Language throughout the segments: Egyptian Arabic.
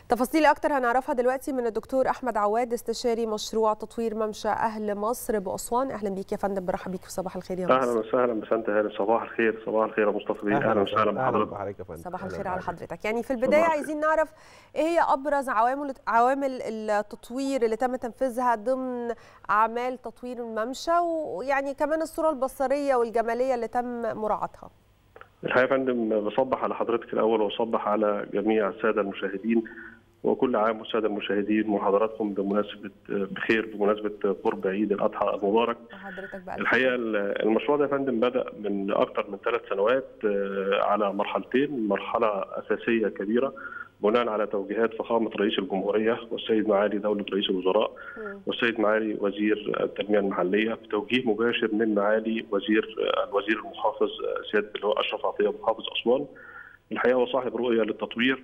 تفاصيل اكتر هنعرفها دلوقتي من الدكتور احمد عواد استشاري مشروع تطوير ممشى اهل مصر باسوان اهلا بيك يا فندم برحب بيك وصباح الخير يا مصر اهلا وسهلا بسنت هاني صباح الخير صباح الخير يا مصطفى بيه اهلا وسهلا بحضرتك بحضرتك يا فندم صباح أهلاً الخير على بحضرتك. حضرتك يعني في البدايه صباح عايزين نعرف ايه هي ابرز عوامل عوامل التطوير اللي تم تنفيذها ضمن اعمال تطوير الممشى ويعني كمان الصوره البصريه والجماليه اللي تم مراعاتها الحقيقه يا فندم بصبح على حضرتك الاول وصبح على جميع الساده المشاهدين وكل عام والساده المشاهدين وحضراتكم بمناسبه بخير بمناسبه قرب عيد الاضحى المبارك وحضرتك بقى الحقيقه المشروع ده يا فندم بدا من اكثر من ثلاث سنوات آه، على مرحلتين مرحله اساسيه كبيره بناء على توجيهات فخامه رئيس الجمهوريه والسيد معالي دوله رئيس الوزراء مم. والسيد معالي وزير التنميه المحليه بتوجيه مباشر من معالي وزير الوزير المحافظ سياده اللي هو اشرف عطيه محافظ اسوان الحقيقه هو صاحب رؤيه للتطوير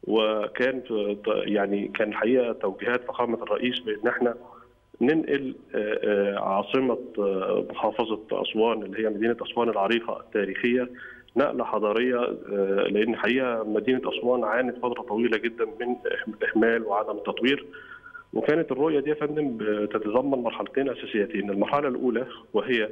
وكان يعني كان الحقيقه توجيهات فخامه الرئيس بان احنا ننقل آه، آه، عاصمه آه، محافظه اسوان اللي هي مدينه اسوان العريقه التاريخيه نقله حضاريه آه، لان الحقيقه مدينه اسوان عانت فتره طويله جدا من اهمال وعدم التطوير وكانت الرؤيه دي يا فندم بتتضمن مرحلتين اساسيتين، المرحله الاولى وهي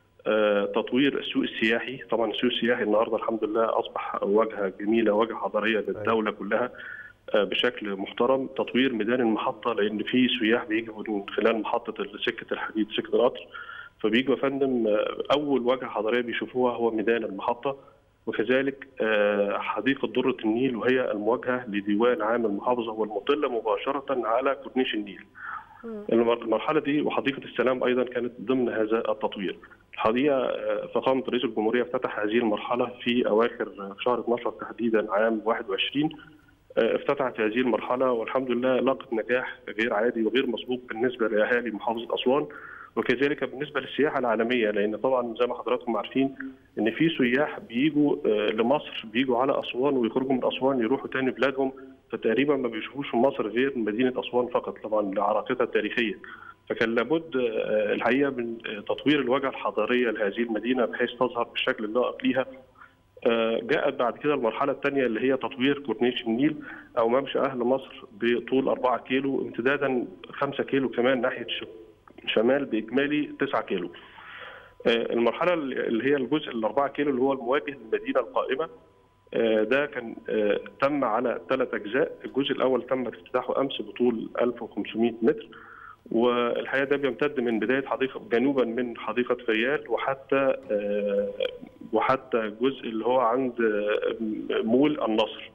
آه، تطوير السوق السياحي، طبعا السوق السياحي النهارده الحمد لله اصبح واجهه جميله واجهه حضاريه للدوله كلها آه، بشكل محترم، تطوير ميدان المحطه لان في سياح بيجوا من خلال محطه سكه الحديد سكه القطر فبيجوا يا فندم آه، اول واجهه حضاريه بيشوفوها هو ميدان المحطه وكذلك آه، حديقه دره النيل وهي المواجهه لديوان عام المحافظه والمطله مباشره على كورنيش النيل. مم. المر- المرحله دي وحديقه السلام ايضا كانت ضمن هذا التطوير. الحقيقه آه، فخامه رئيس الجمهوريه افتتح هذه المرحله في اواخر آه، شهر 12 تحديدا عام 21 آه، افتتحت هذه المرحله والحمد لله لاقت نجاح غير عادي وغير مسبوق بالنسبه لاهالي محافظه اسوان وكذلك بالنسبه للسياحه العالميه لان طبعا زي ما حضراتكم عارفين ان في سياح بيجوا آه، لمصر بيجوا على اسوان ويخرجوا من اسوان يروحوا تاني بلادهم فتقريبا ما بيشوفوش في مصر غير مدينه اسوان فقط طبعا لعراقتها التاريخيه فكان لابد آه، الحقيقه من آه، تطوير الواجهه الحضاريه لهذه المدينه بحيث تظهر بالشكل اللائق ليها آه، جاءت بعد كده المرحله الثانيه اللي هي تطوير كورنيش النيل او ممشى اهل مصر بطول 4 كيلو امتدادا 5 كيلو كمان ناحيه ش- شمال باجمالي 9 كيلو. آه، المرحله اللي هي الجزء ال 4 كيلو اللي هو المواجه للمدينه القائمه آه، ده كان آه، تم على ثلاث اجزاء، الجزء الاول تم افتتاحه امس بطول 1500 متر والحقيقه ده بيمتد من بدايه حديقه جنوبا من حديقه فيال وحتى آه، وحتى الجزء اللي هو عند آه، مول النصر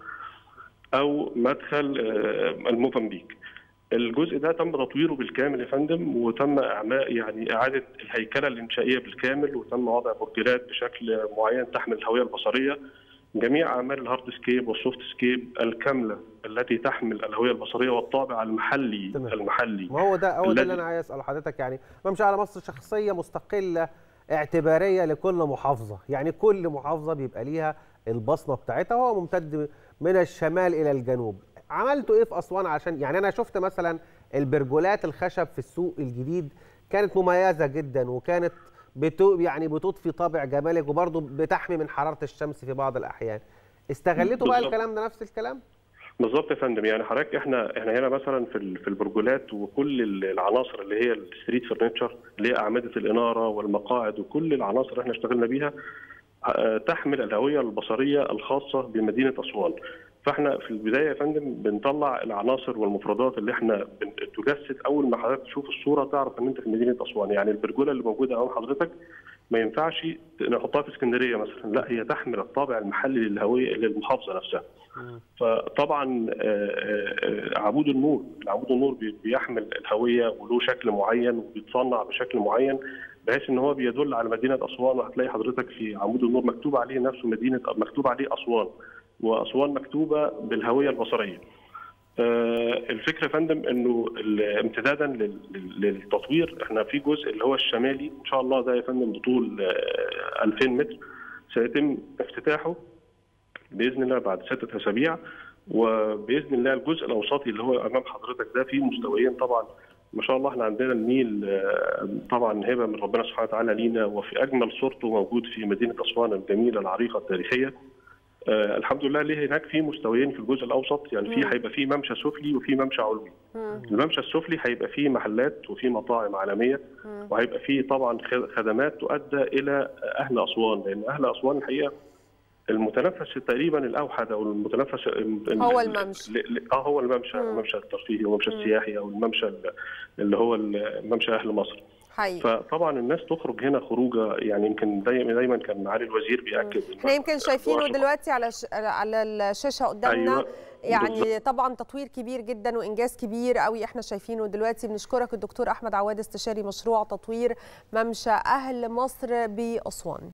او مدخل آه، الموزمبيق. الجزء ده تم تطويره بالكامل يا فندم وتم اعماء يعني اعاده الهيكله الانشائيه بالكامل وتم وضع برجلات بشكل معين تحمل الهويه البصريه جميع اعمال الهارد سكيب والسوفت سكيب الكامله التي تحمل الهويه البصريه والطابع المحلي تمام. المحلي ما هو ده هو ده الذي- اللي انا عايز اسال حضرتك يعني ممشى على مصر شخصيه مستقله اعتباريه لكل محافظه يعني كل محافظه بيبقى ليها البصمه بتاعتها وهو ممتد من الشمال الى الجنوب عملتوا ايه في اسوان عشان يعني انا شفت مثلا البرجولات الخشب في السوق الجديد كانت مميزه جدا وكانت بتو يعني بتضفي طابع جمالك وبرضه بتحمي من حراره الشمس في بعض الاحيان استغلتوا بقى بالظبط. الكلام ده نفس الكلام بالظبط يا فندم يعني حضرتك احنا احنا هنا مثلا في ال- في البرجولات وكل ال- العناصر اللي هي الستريت فرنتشر اللي هي اعمده الاناره والمقاعد وكل العناصر اللي احنا اشتغلنا بيها آه، تحمل الهويه البصريه الخاصه بمدينه اسوان فاحنا في البدايه يا فندم بنطلع العناصر والمفردات اللي احنا بن- تجسد اول ما حضرتك تشوف الصوره تعرف ان انت في مدينه اسوان يعني البرجوله اللي موجوده امام حضرتك ما ينفعش نحطها في اسكندريه مثلا لا هي تحمل الطابع المحلي للهويه للمحافظه نفسها فطبعا آه، آه، عمود النور عمود النور بي- بيحمل الهويه وله شكل معين وبيتصنع بشكل معين بحيث ان هو بيدل على مدينه اسوان وهتلاقي حضرتك في عمود النور مكتوب عليه نفسه مدينه مكتوب عليه اسوان واسوان مكتوبه بالهويه البصريه. آه، الفكره يا فندم انه ال- امتدادا لل- لل- للتطوير احنا في جزء اللي هو الشمالي ان شاء الله ده يا فندم بطول آه، 2000 متر سيتم افتتاحه باذن الله بعد سته اسابيع وباذن الله الجزء الاوسطي اللي هو امام حضرتك ده فيه مستويين طبعا ما شاء الله احنا عندنا النيل آه، طبعا هبه من ربنا سبحانه وتعالى لينا وفي اجمل صورته موجود في مدينه اسوان الجميله العريقه التاريخيه آه الحمد لله ليه هناك في مستويين في الجزء الاوسط يعني في مم. هيبقى في ممشى سفلي وفي ممشى علوي مم. الممشى السفلي هيبقى فيه محلات وفيه مطاعم عالميه مم. وهيبقى فيه طبعا خ- خدمات تؤدى الى اهل اسوان لان اهل اسوان الحقيقه المتنفس تقريبا الاوحد او المتنفس ال- هو ال- الممشى. ل- ل- اه هو الممشى مم. الممشى الترفيهي والممشى مم. السياحي او الممشى ال- اللي هو ال- ممشى اهل مصر حقيقي فطبعا الناس تخرج هنا خروجه يعني يمكن دايما دايما كان معالي الوزير بياكد إن احنا يمكن شايفينه عشرة. دلوقتي على ش... على الشاشه قدامنا أيوة، يعني طبعا تطوير كبير جدا وانجاز كبير قوي احنا شايفينه دلوقتي بنشكرك الدكتور احمد عواد استشاري مشروع تطوير ممشى اهل مصر باسوان